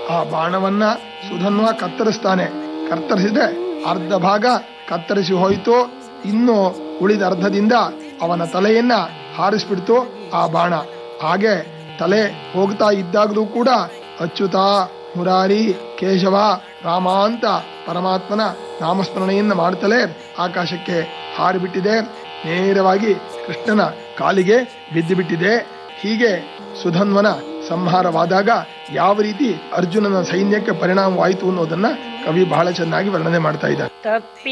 ಆ ಬಾಣವನ್ನ ಸುಧನ್ವ ಕತ್ತರಿಸ್ತಾನೆ ಕತ್ತರಿಸಿದ್ರೆ ಅರ್ಧ ಭಾಗ ಕತ್ತರಿಸಿ ಹೋಯಿತು ಇನ್ನು ಉಳಿದ ಅರ್ಧದಿಂದ ಅವನ ತಲೆಯನ್ನ ಹಾರಿಸ್ಬಿಡ್ತು ಆ ಬಾಣ ಹಾಗೆ ತಲೆ ಹೋಗ್ತಾ ಇದ್ದಾಗಲೂ ಕೂಡ ಅಚ್ಯುತ ಮುರಾರಿ ಕೇಶವ ರಾಮ ಅಂತ ಪರಮಾತ್ಮನ ನಾಮಸ್ಮರಣೆಯನ್ನ ಮಾಡ್ತಲೇ ಆಕಾಶಕ್ಕೆ ಹಾರಿಬಿಟ್ಟಿದೆ ನೇರವಾಗಿ ಕೃಷ್ಣನ ಕಾಲಿಗೆ ಬಿದ್ದು ಬಿಟ್ಟಿದೆ ಹೀಗೆ ಸುಧನ್ವನ ಸಂಹಾರವಾದಾಗ ಯಾವ ರೀತಿ ಅರ್ಜುನನ ಸೈನ್ಯಕ್ಕೆ ಪರಿಣಾಮವಾಯಿತು ಅನ್ನೋದನ್ನ ಕವಿ ಬಹಳ ಚೆನ್ನಾಗಿ ವರ್ಣನೆ ಮಾಡ್ತಾ ಇದ್ದಾರೆ ತಪ್ಪಿ